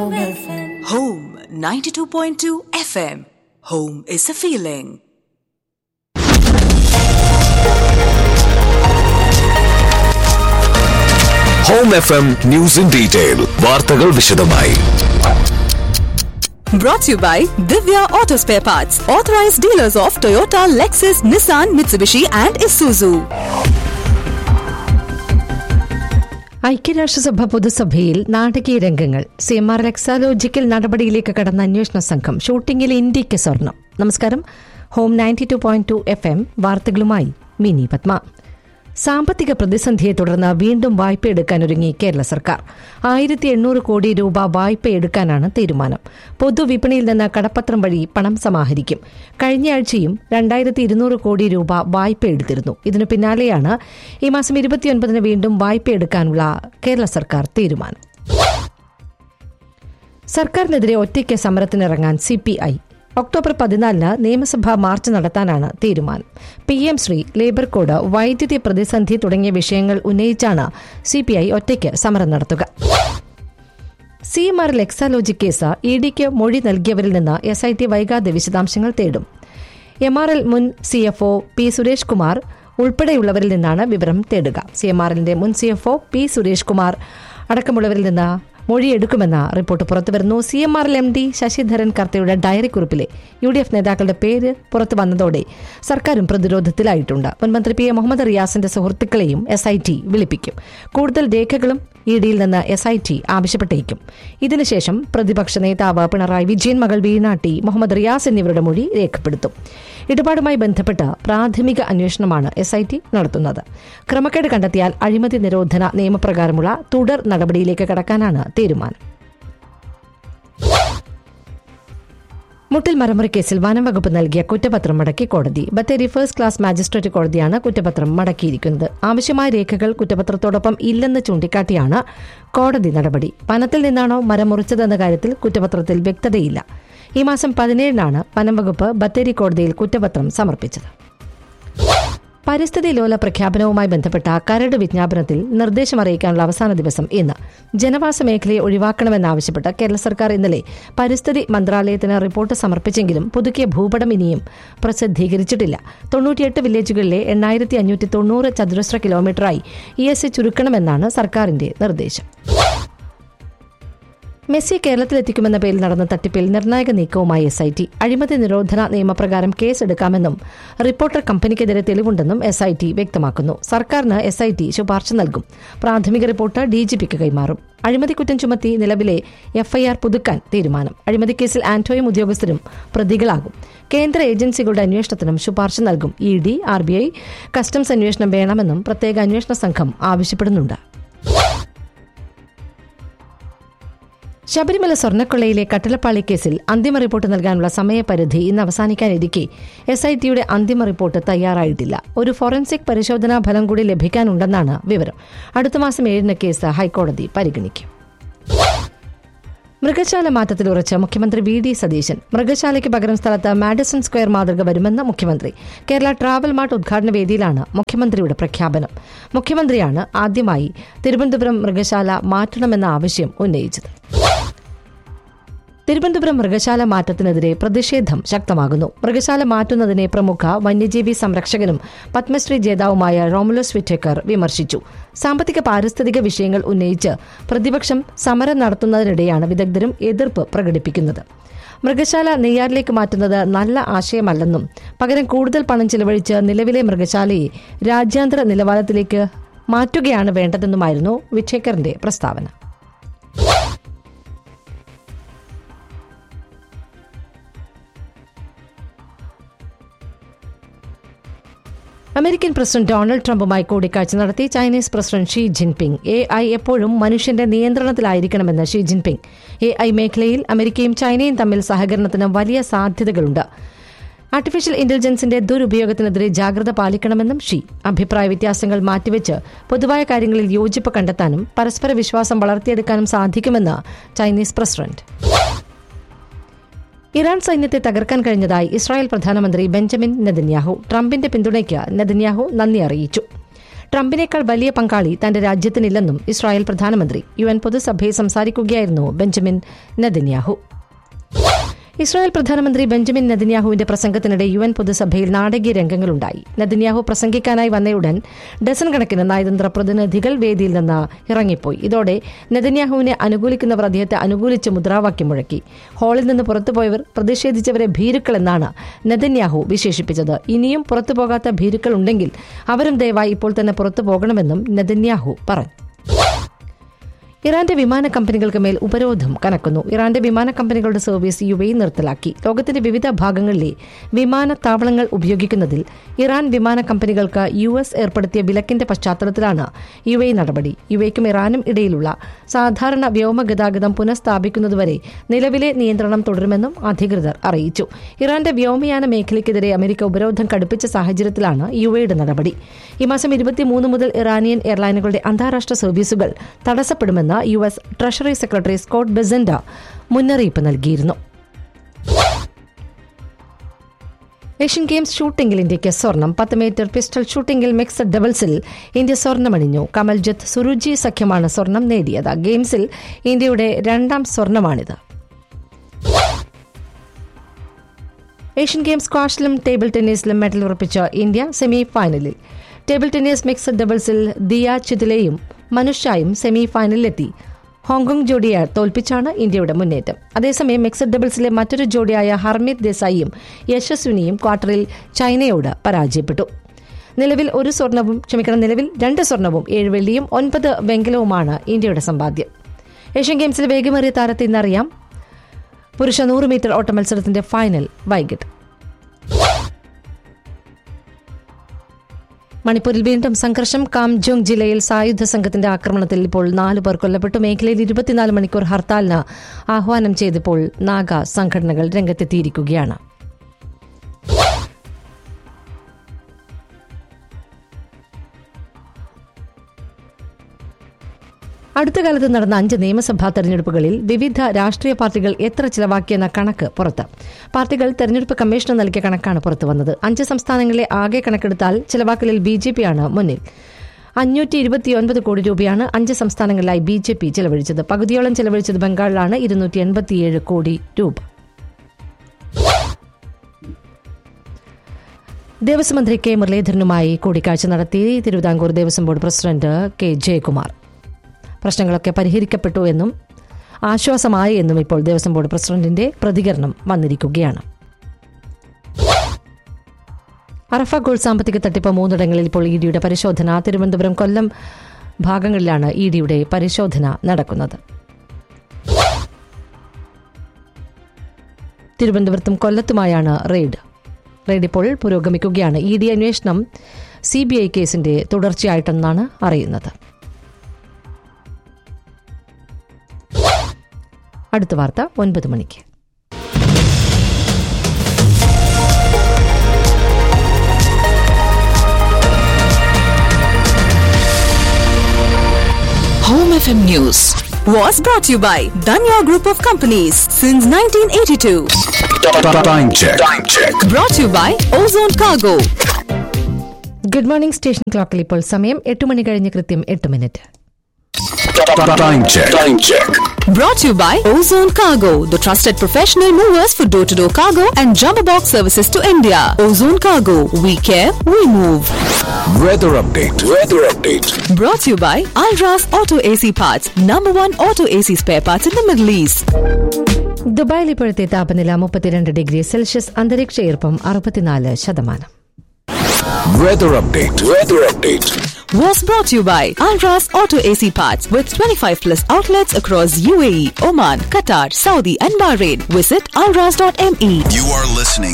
Home FM. Home 92.2 FM. Home is a feeling. Home F M news in detail വാർത്തകൾ വിശദമായി Brought to you by Divya Auto Spare Parts, authorized dealers of Toyota, Lexus, Nissan, Mitsubishi, and Isuzu. ഐക്യരാഷ്ട്രസഭ പൊതുസഭയിൽ നാടകീയ രംഗങ്ങൾ C M R എക്സാലോജിക്കൽ നടപടിയിലേക്ക് കടന്ന അന്വേഷണ സംഘം ഷൂട്ടിംഗിൽ ഇന്ത്യയ്ക്ക് സ്വർണം നമസ്കാരം home ninety two point two F M വാർത്തകളുമായി മിനി പത്മ സാമ്പത്തിക പ്രതിസന്ധിയെ തുടർന്ന് വീണ്ടും വായ്പയെടുക്കാനൊരുങ്ങി കേരള സർക്കാർ ആയിരത്തി എണ്ണൂറ് കോടി രൂപ വായ്പയെടുക്കാനാണ് തീരുമാനം പൊതുവിപണിയിൽ നിന്ന് കടപ്പത്രം വഴി പണം സമാഹരിക്കും കഴിഞ്ഞയാഴ്ചയും രണ്ടായിരത്തി ഇരുന്നൂറ് കോടി രൂപ വായ്പയെടുത്തിരുന്നു ഇതിനു പിന്നാലെയാണ് ഈ മാസം ഇരുപത്തിയൊൻപതിന് വീണ്ടും വായ്പയെടുക്കാനുള്ള കേരള സർക്കാർ തീരുമാനം സർക്കാരിനെതിരെ ഒറ്റയ്ക്ക് സമരത്തിനിറങ്ങാൻ സി പി ഐ ഒക്ടോബർ പതിനാലിന് നിയമസഭാ മാർച്ച് നടത്താനാണ് തീരുമാനം P M Shri labour code വൈദ്യുതി പ്രതിസന്ധി തുടങ്ങിയ വിഷയങ്ങൾ ഉന്നയിച്ചാണ് സി പി ഐ ഒറ്റയ്ക്ക് സമരം നടത്തുക C M R Exalogic case E ഡിക്ക് മൊഴി നൽകിയവരിൽ നിന്ന് എസ് ഐ ടി വൈകാതെ വിശദാംശങ്ങൾ തേടും എം ആർ എൽ മുൻ C F O P Suresh Kumar ഉൾപ്പെടെയുള്ളവരിൽ നിന്നാണ് വിവരം തേടുക സി എം ആർ എല്ലിന്റെ മുൻ C F O P Suresh Kumar അടക്കമുള്ളവരിൽ നിന്ന് മൊഴിയെടുക്കുമെന്ന റിപ്പോർട്ട് പുറത്തുവരുന്നു C M R L M D Sasidharan കർത്തയുടെ ഡയറി കുറിപ്പിലെ യു ഡി എഫ് നേതാക്കളുടെ പേര് പുറത്തു വന്നതോടെ സർക്കാരും പ്രതിരോധത്തിലായിട്ടുണ്ട് മുൻമന്ത്രി പി എ മുഹമ്മദ് റിയാസിന്റെ സുഹൃത്തുക്കളെയും എസ് ഐ ടി വിളിപ്പിക്കും കൂടുതൽ രേഖകളും ഇ ഡിയിൽ നിന്ന് എസ് ഐ ടി ആവശ്യപ്പെട്ടേക്കും ഇതിനുശേഷം പ്രതിപക്ഷ നേതാവ് പിണറായി വിജയൻ മകൾ വീണാട്ടി മുഹമ്മദ് റിയാസ് എന്നിവരുടെ മൊഴി രേഖപ്പെടുത്തും ഇടപാടുമായി ബന്ധപ്പെട്ട് പ്രാഥമിക അന്വേഷണമാണ് എസ് ഐ ടി നടത്തുന്നത് ക്രമക്കേട് കണ്ടെത്തിയാൽ അഴിമതി നിരോധന നിയമപ്രകാരമുള്ള തുടർ നടപടിയിലേക്ക് കടക്കാനാണ് തീരുമാനം മുട്ടിൽ മരമുറി കേസിൽ വനം വകുപ്പ് നൽകിയ കുറ്റപത്രം മടക്കി കോടതി ബത്തേരി ഫസ്റ്റ് ക്ലാസ് മാജിസ്ട്രേറ്റ് കോടതിയാണ് കുറ്റപത്രം മടക്കിയിരിക്കുന്നത് ആവശ്യമായ രേഖകൾ കുറ്റപത്രത്തോടൊപ്പം ഇല്ലെന്ന് ചൂണ്ടിക്കാട്ടിയാണ് കോടതി നടപടി വനത്തിൽ നിന്നാണോ മരം മുറിച്ചതെന്ന കാര്യത്തിൽ കുറ്റപത്രത്തിൽ വ്യക്തതയില്ല ഈ മാസം പതിനേഴിനാണ് വനം വകുപ്പ് ബത്തേരി കോടതിയിൽ കുറ്റപത്രം സമർപ്പിച്ചത് പരിസ്ഥിതി ലോല പ്രഖ്യാപനവുമായി ബന്ധപ്പെട്ട കരട് വിജ്ഞാപനത്തിൽ നിർദ്ദേശം അറിയിക്കാനുള്ള അവസാന ദിവസം ഇന്ന് ജനവാസ മേഖലയെ ഒഴിവാക്കണമെന്നാവശ്യപ്പെട്ട് കേരള സർക്കാർ ഇന്നലെ പരിസ്ഥിതി മന്ത്രാലയത്തിന് റിപ്പോർട്ട് സമർപ്പിച്ചെങ്കിലും പുതുക്കിയ ഭൂപടം ഇനിയും പ്രസിദ്ധീകരിച്ചിട്ടില്ല തൊണ്ണൂറ്റിയെട്ട് വില്ലേജുകളിലെ എണ്ണായിരത്തി അഞ്ഞൂറ്റി തൊണ്ണൂറ് ചതുരശ്ര കിലോമീറ്ററായി ഇ എസ് എ ചുരുക്കണമെന്നാണ് സർക്കാരിന്റെ നിർദ്ദേശം മെസ്സി കേരളത്തിലെത്തിക്കുമെന്ന പേരിൽ നടന്ന തട്ടിപ്പിൽ നിർണായക നീക്കവുമായി എസ് ഐ ടി അഴിമതി നിരോധന നിയമപ്രകാരം കേസെടുക്കാമെന്നും റിപ്പോർട്ടർ കമ്പനിക്കെതിരെ തെളിവുണ്ടെന്നും എസ് ഐ ടി വ്യക്തമാക്കുന്നു സർക്കാരിന് എസ് ഐ ടി ശുപാർശ നൽകും പ്രാഥമിക റിപ്പോർട്ട് ഡി ജി പിക്ക് കൈമാറും അഴിമതി കുറ്റം ചുമത്തി നിലവിലെ എഫ്ഐആർ പുതുക്കാൻ തീരുമാനം അഴിമതി കേസിൽ ആന്റോയും ഉദ്യോഗസ്ഥരും പ്രതികളാകും കേന്ദ്ര ഏജൻസികളുടെ അന്വേഷണത്തിനും ശുപാർശ നൽകും E D R B I customs അന്വേഷണം വേണമെന്നും പ്രത്യേക അന്വേഷണ സംഘം ആവശ്യപ്പെടുന്നുണ്ട് ശബരിമല സ്വർണ്ണക്കൊള്ളയിലെ കട്ടിലപ്പാളി കേസിൽ അന്തിമ റിപ്പോർട്ട് നൽകാനുള്ള സമയപരിധി ഇന്ന് അവസാനിക്കാനിരിക്കെ എസ് ഐ ടിയുടെ അന്തിമ റിപ്പോർട്ട് തയ്യാറായിട്ടില്ല ഒരു ഫോറൻസിക് പരിശോധനാ ഫലം കൂടി ലഭിക്കാനുണ്ടെന്നാണ് വിവരം അടുത്ത മാസം ഏഴിന് കേസ് ഹൈക്കോടതി പരിഗണിക്കും മൃഗശാല മാറ്റത്തിൽ ഉറച്ച് മുഖ്യമന്ത്രി വി ഡി സതീശൻ മൃഗശാലയ്ക്ക് പകരം സ്ഥലത്ത് മാഡിസൺ സ്ക്വയർ മാതൃക വരുമെന്ന് മുഖ്യമന്ത്രി കേരള ട്രാവൽ മാർട്ട് ഉദ്ഘാടന വേദിയിലാണ് മുഖ്യമന്ത്രിയുടെ പ്രഖ്യാപനം മുഖ്യമന്ത്രിയാണ് ആദ്യമായി തിരുവനന്തപുരം മൃഗശാല മാറ്റണമെന്ന ആവശ്യം ഉന്നയിച്ചത് തിരുവനന്തപുരം മൃഗശാല മാറ്റത്തിനെതിരെ പ്രതിഷേധം ശക്തമാകുന്നു മൃഗശാല മാറ്റുന്നതിനെ പ്രമുഖ വന്യജീവി സംരക്ഷകനും പത്മശ്രീ ജേതാവുമായ റോമുലസ് വിറ്റേക്കർ വിമർശിച്ചു സാമ്പത്തിക പാരിസ്ഥിതിക വിഷയങ്ങൾ ഉന്നയിച്ച് പ്രതിപക്ഷം സമരം നടത്തുന്നതിനിടെയാണ് വിദഗ്ധരും എതിർപ്പ് പ്രകടിപ്പിക്കുന്നത് മൃഗശാല നെയ്യാറിലേക്ക് മാറ്റുന്നത് നല്ല ആശയമല്ലെന്നും പകരം കൂടുതൽ പണം ചിലവഴിച്ച് നിലവിലെ മൃഗശാലയെ രാജ്യാന്തര നിലവാരത്തിലേക്ക് മാറ്റുകയാണ് വേണ്ടതെന്നുമായിരുന്നു വിറ്റേക്കറിന്റെ പ്രസ്താവന അമേരിക്കൻ പ്രസിഡന്റ് ഡൊണാൾഡ് ട്രംപുമായി കൂടിക്കാഴ്ച നടത്തി Chinese president Xi Jinping A I എപ്പോഴും മനുഷ്യന്റെ നിയന്ത്രണത്തിലായിരിക്കണമെന്ന് ഷീ ജിൻപിങ് എ ഐ മേഖലയിൽ അമേരിക്കയും ചൈനയും തമ്മിൽ സഹകരണത്തിന് വലിയ സാധ്യതകളുണ്ട് ആർട്ടിഫിഷ്യൽ ഇന്റലിജൻസിന്റെ ദുരുപയോഗത്തിനെതിരെ ജാഗ്രത പാലിക്കണമെന്നും ഷീ അഭിപ്രായ വ്യത്യാസങ്ങൾ മാറ്റിവെച്ച് പൊതുവായ കാര്യങ്ങളിൽ യോജിപ്പ് കണ്ടെത്താനും പരസ്പര വിശ്വാസം വളർത്തിയെടുക്കാനും സാധിക്കുമെന്ന് ചൈനീസ് പ്രസിഡന്റ് ഇറാൻ സൈന്യത്തെ തകർക്കാൻ കഴിഞ്ഞതായി ഇസ്രായേൽ പ്രധാനമന്ത്രി ബെഞ്ചമിൻ നെതന്യാഹു ട്രംപിന്റെ പിന്തുണയ്ക്ക് നെതന്യാഹു നന്ദി അറിയിച്ചു ട്രംപിനേക്കാൾ വലിയ പങ്കാളി തന്റെ രാജ്യത്തിനില്ലെന്നും ഇസ്രായേൽ പ്രധാനമന്ത്രി യു എൻ പൊതുസഭയിൽ സംസാരിക്കുകയായിരുന്നു ബെഞ്ചമിൻ നെതന്യാഹു ഇസ്രായേൽ പ്രധാനമന്ത്രി ബെഞ്ചമിൻ നെതന്യാഹുവിന്റെ പ്രസംഗത്തിനിടെ യു എൻ പൊതുസഭയിൽ നാടകീയ രംഗങ്ങളുണ്ടായി നെതന്യാഹു പ്രസംഗിക്കാനായി വന്നയുടൻ ഡസൻ കണക്കിന് നയതന്ത്ര പ്രതിനിധികൾ വേദിയിൽ നിന്ന് ഇറങ്ങിപ്പോയി ഇതോടെ നെതന്യാഹുവിനെ അനുകൂലിക്കുന്നവർ അദ്ദേഹത്തെ അനുകൂലിച്ച് മുദ്രാവാക്യം മുഴക്കി ഹാളിൽ നിന്ന് പുറത്തുപോയവർ പ്രതിഷേധിച്ചവരെ ഭീരുക്കളെന്നാണ് നെതന്യാഹു വിശേഷിപ്പിച്ചത് ഇനിയും പുറത്തുപോകാത്ത ഭീരുക്കൾ ഉണ്ടെങ്കിൽ അവരും ദയവായി ഇപ്പോൾ തന്നെ പുറത്തു പോകണമെന്നും നെതന്യാഹു പറഞ്ഞു ഇറാന്റെ വിമാന കമ്പനികൾക്ക് മേൽ ഉപരോധം കനക്കുന്നു ഇറാന്റെ വിമാന കമ്പനികളുടെ സർവീസ് യു എ നിർത്തലാക്കി ലോകത്തിന്റെ വിവിധ ഭാഗങ്ങളിലെ വിമാനത്താവളങ്ങൾ ഉപയോഗിക്കുന്നതിൽ ഇറാൻ വിമാന കമ്പനികൾക്ക് യു എസ് ഏർപ്പെടുത്തിയ വിലക്കിന്റെ പശ്ചാത്തലത്തിലാണ് യു എ നടപടി യു എക്കും ഇറാനും ഇടയിലുള്ള സാധാരണ വ്യോമഗതാഗതം പുനഃസ്ഥാപിക്കുന്നതുവരെ നിലവിലെ നിയന്ത്രണം തുടരുമെന്നും അധികൃതർ അറിയിച്ചു ഇറാന്റെ വ്യോമയാന മേഖലയ്ക്കെതിരെ അമേരിക്ക ഉപരോധം കടുപ്പിച്ച സാഹചര്യത്തിലാണ് യു എയുടെ നടപടി ഈ മാസം ഇരുപത്തിമൂന്ന് മുതൽ ഇറാനിയൻ എയർലൈനുകളുടെ അന്താരാഷ്ട്ര സർവീസുകൾ തടസ്സപ്പെടുമെന്ന് U S treasury secretary Scott Bessent മുന്നറിയിപ്പ് നൽകിയിരുന്നു ഏഷ്യൻ ഗെയിംസ് ഷൂട്ടിംഗിൽ ഇന്ത്യയ്ക്ക് സ്വർണം പത്ത് മീറ്റർ പിസ്റ്റൾ ഷൂട്ടിംഗിൽ മിക്സഡ് ഡബിൾസിൽ ഇന്ത്യ സ്വർണ്ണമണിഞ്ഞു കമൽജിത്ത് സുരുജി സഖ്യമാണ് സ്വർണം നേടിയത് ഗെയിംസിൽ ഇന്ത്യയുടെ രണ്ടാം സ്വർണമാണിത് ഏഷ്യൻ ഗെയിംസ് സ്ക്വാഷിലും ടേബിൾ ടെന്നീസിലും മെഡൽ ഉറപ്പിച്ച ഇന്ത്യ സെമി ഫൈനലിൽ ടേബിൾ ടെന്നീസ് മിക്സഡ് ഡബിൾസിൽ ദിയ ചിതിലയും മനുഷ്യായും സെമി ഫൈനലിലെത്തി ഹോങ്കോങ് ജോഡിയെ തോൽപ്പിച്ചാണ് ഇന്ത്യയുടെ മുന്നേറ്റം അതേസമയം മിക്സഡ് ഡബിൾസിലെ മറ്റൊരു ജോഡിയായ ഹർമിത് ദേശായിയും യശസ്വിനിയും ക്വാർട്ടറിൽ ചൈനയോട് പരാജയപ്പെട്ടു നിലവിൽ ഒരു സ്വർണവും ക്ഷമിക്കണം നിലവിൽ രണ്ട് സ്വർണവും ഏഴ് വെള്ളിയും ഒൻപത് വെങ്കലവുമാണ് ഇന്ത്യയുടെ സമ്പാദ്യം ഏഷ്യൻ ഗെയിംസിൽ വേഗമേറിയ താരത്തെ ഇന്നറിയാം പുരുഷ നൂറ് മീറ്റർ ഓട്ട മത്സരത്തിന്റെ ഫൈനൽ വൈകിട്ട് മണിപ്പൂരിൽ വീണ്ടും സംഘർഷം കാംജോങ് ജില്ലയിൽ സായുധ സംഘത്തിന്റെ ആക്രമണത്തിൽ ഇപ്പോൾ നാലു പേർ കൊല്ലപ്പെട്ടു മേഖലയിൽ ഇരുപത്തിനാല് മണിക്കൂർ ഹർത്താലിന് ആഹ്വാനം ചെയ്തപ്പോൾ നാഗ സംഘടനകൾ രംഗത്തെത്തിയിരിക്കുകയാണ് അടുത്ത കാലത്ത് നടന്ന അഞ്ച് നിയമസഭാ തെരഞ്ഞെടുപ്പുകളിൽ വിവിധ രാഷ്ട്രീയ പാർട്ടികൾ എത്ര ചിലവാക്കിയെന്ന കണക്ക് പുറത്ത് പാർട്ടികൾ തെരഞ്ഞെടുപ്പ് കമ്മീഷന് നൽകിയ കണക്കാണ് പുറത്തു വന്നത് അഞ്ച് സംസ്ഥാനങ്ങളിലെ ആകെ കണക്കെടുത്താൽ ചിലവാക്കലിൽ ബി ജെ പിയാണ് മുന്നിൽ അഞ്ഞൂറ്റി ഇരുപത്തിയൊൻപത് കോടി രൂപയാണ് അഞ്ച് സംസ്ഥാനങ്ങളിലായി ബി ജെ പി ചെലവഴിച്ചത് പകുതിയോളം ചെലവഴിച്ചത് ബംഗാളിലാണ് ഇരുന്നൂറ്റി എൺപത്തിയേഴ് കോടി രൂപ ദേവസ്വം മന്ത്രി കെ മുരളീധരനുമായി കൂടിക്കാഴ്ച നടത്തി Thiruvithamkoor Devaswom board president K Jayakumar പ്രശ്നങ്ങളൊക്കെ പരിഹരിക്കപ്പെട്ടു എന്നും ആശ്വാസമായി എന്നും ഇപ്പോൾ ദേവസ്വം ബോർഡ് പ്രസിഡന്റിന്റെ പ്രതികരണം വന്നിരിക്കുകയാണ് അറഫ ഗോൾഡ് സാമ്പത്തിക തട്ടിപ്പ് മൂന്നിടങ്ങളിൽ ഇപ്പോൾ ഇ ഡിയുടെ പരിശോധന തിരുവനന്തപുരം കൊല്ലം ഭാഗങ്ങളിലാണ് ഇ ഡിയുടെ പരിശോധന നടക്കുന്നത് തിരുവനന്തപുരത്തും കൊല്ലത്തുമായാണ് റെയ്ഡ് റെയ്ഡ് ഇപ്പോൾ പുരോഗമിക്കുകയാണ് ഇ ഡി അന്വേഷണം സി ബി ഐ കേസിന്റെ തുടർച്ചയായിട്ടെന്നാണ് അറിയുന്നത് അടുത്ത വാർത്ത ഒൻപത് മണിക്ക് Home FM News was brought to you by Danya Group of Companies since 1982. Time check. Time check. Brought to you by Ozone Cargo. Good morning station ക്ലോക്കിൽ ഇപ്പോൾ സമയം എട്ട് മണി കഴിഞ്ഞ് കൃത്യം എട്ട് minute Time check. Time check. Brought to you by Ozone Cargo, the trusted professional movers for door to door cargo and jumbo box services to India. Ozone Cargo, we care, we move. Weather update. Weather update. Brought to you by Alras Auto AC Parts, number one auto AC spare parts in the Middle East. ദുബായിൽ ഇപ്പോഴത്തെ താപനില മുപ്പത്തിരണ്ട് degree Celsius അന്തരീക്ഷ ഈർപ്പം അറുപത്തിനാല് ശതമാനം Weather update. Weather update. Was brought to you by Alras Auto AC Parts with 25 plus outlets across UAE, Oman, Qatar, Saudi, and Bahrain. Visit alras.me. You are listening